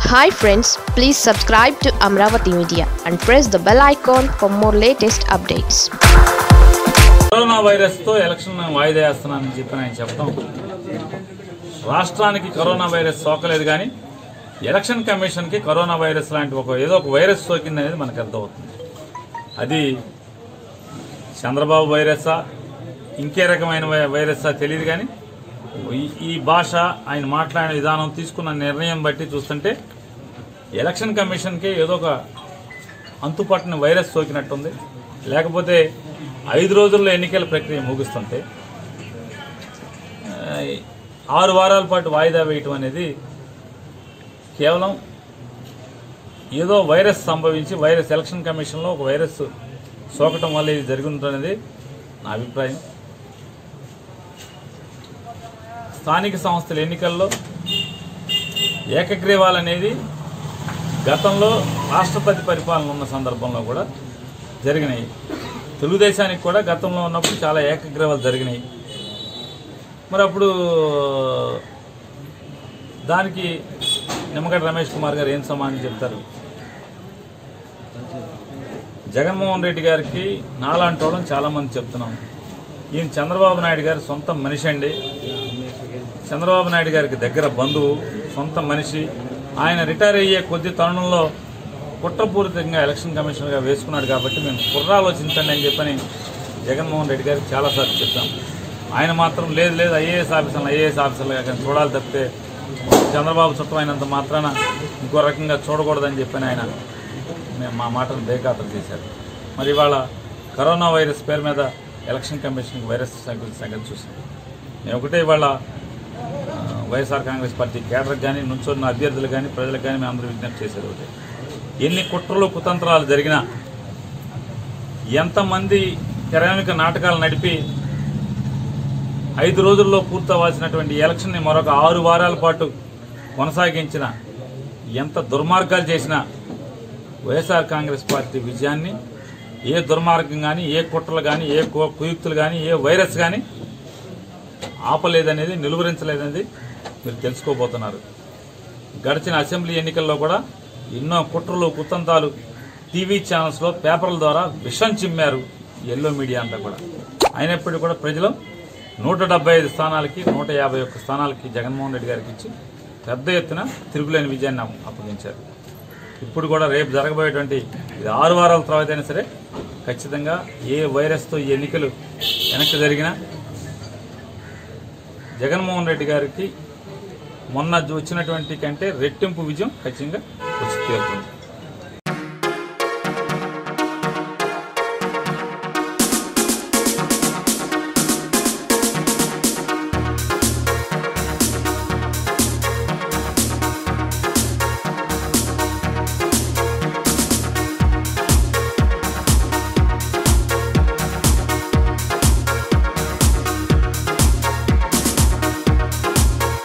hi friends please subscribe to Amaravati media and press the bell icon for more latest updates corona వైరస్తో election వాయిదా వేస్తున్నానని చెప్పి ఆయన చెప్పడం రాష్ట్రానికి కరోనా వైరస్ సోకలేదు కానీ ఎలక్షన్ కమిషన్కి కరోనా వైరస్ లాంటి ఒక ఏదో ఒక వైరస్ సోకింది అనేది మనకు అర్థమవుతుంది అది చంద్రబాబు వైరసా ఇంకే రకమైన వై- వైరసా తెలియదు కానీ ఈ- ఈ భాష ఆయన మాట్లాడిన విధానం తీసుకున్న నిర్ణయం బట్టి చూస్తుంటే ఎలక్షన్ కమిషన్కి ఏదో ఒక అంతుపట్టిన వైరస్ సోకినట్టుంది లేకపోతే ఐదు రోజుల్లో ఎన్నికల ప్రక్రియ ముగుస్తుంటే ఆ, ఆరు వారాల పాటు వాయిదా వేయటం అనేది కేవలం ఏదో వైరస్ సంభవించి వైరస్ ఎలక్షన్ కమిషన్లో ఒక వైరస్ సోకటం వల్ల ఇది జరిగి ఉంటుందనేది నా అభిప్రాయం స్థానిక సంస్థల ఎన్నికల్లో ఏకగ్రీవాలు అనేది గతంలో రాష్ట్రపతి పరిపాలన ఉన్న సందర్భంలో కూడా జరిగినాయి తెలుగుదేశానికి కూడా గతంలో ఉన్నప్పుడు చాలా ఏకగ్రీవాలు జరిగినాయి మరి అప్పుడు దానికి నిమ్మగడ్డ రమేష్ కుమార్ గారు ఏం సమాధానం చెప్తారు జగన్మోహన్ రెడ్డి గారికి నాలాంటి వాళ్ళని చాలా మంది చెప్తున్నాం ఈయన చంద్రబాబు నాయుడు గారి సొంత మనిషి అండి చంద్రబాబు నాయుడు గారికి దగ్గర బంధువు సొంత మనిషి ఆయన రిటైర్ అయ్యే కొద్ది తరుణంలో కుట్రపూరితంగా ఎలక్షన్ కమిషనర్గా వేసుకున్నాడు కాబట్టి మేము కుర్రాలోచించండి అని చెప్పని జగన్మోహన్ రెడ్డి గారికి చాలాసార్లు చెప్పాం ఆయన మాత్రం లేదు లేదు ఐఏఎస్ ఆఫీసర్లు ఐఏఎస్ ఆఫీసర్లుగా కానీ చూడాలి తప్పితే చంద్రబాబు చుట్టమైనంత మాత్రాన ఇంకో రకంగా చూడకూడదని చెప్పని ఆయన మేము మా మాటను బేఖాతరు చేశారు మరి ఇవాళ కరోనా వైరస్ పేరు మీద ఎలక్షన్ కమిషన్కి వైరస్ సంగతి సంగతి చూసాం నేను ఒకటే ఇవాళ ఆ, వైఎస్ఆర్ కాంగ్రెస్ పార్టీ కేడర్కి కానీ నుంచున్న అభ్యర్థులు కానీ ప్రజలకు కానీ మేము అందరూ విజ్ఞప్తి చేసేది ఒకటే ఎన్ని కుట్రలు కుతంత్రాలు జరిగినా ఎంతమంది తెరామిక నాటకాలు నడిపి ఐదు రోజుల్లో పూర్తవలసినటువంటి ఎలక్షన్ని మరొక ఆరు వారాల పాటు కొనసాగించిన ఎంత దుర్మార్గాలు చేసినా వైఎస్ఆర్ కాంగ్రెస్ పార్టీ విజయాన్ని ఏ దుర్మార్గం కానీ ఏ కుట్రలు కానీ ఏ కు- కుయుక్తులు కానీ ఏ వైరస్ కానీ ఆపలేదనేది నిలువరించలేదనేది మీరు తెలుసుకోబోతున్నారు గడిచిన అసెంబ్లీ ఎన్నికల్లో కూడా ఎన్నో కుట్రలు కుతంతాలు టీవీ ఛానల్స్లో పేపర్ల ద్వారా విషం చిమ్మారు ఎల్లో మీడియా అంతా కూడా అయినప్పటికీ కూడా ప్రజలు నూట డెబ్బై ఐదు స్థానాలకి నూట యాభై ఒక్క స్థానాలకి జగన్మోహన్ రెడ్డి గారికి ఇచ్చి పెద్ద ఎత్తున తిరుగులేని విజయాన్ని అప్- అప్పగించారు ఇప్పుడు కూడా రేపు జరగబోయేటువంటి ఇది ఆరు వారాల తర్వాత అయినా సరే ఖచ్చితంగా ఏ వైరస్తో ఈ ఎన్నికలు వెనక్కి జరిగినా జగన్మోహన్ రెడ్డి గారికి మొన్న వచ్చినటువంటి కంటే రెట్టింపు విజయం ఖచ్చితంగా వచ్చి తీరుతుంది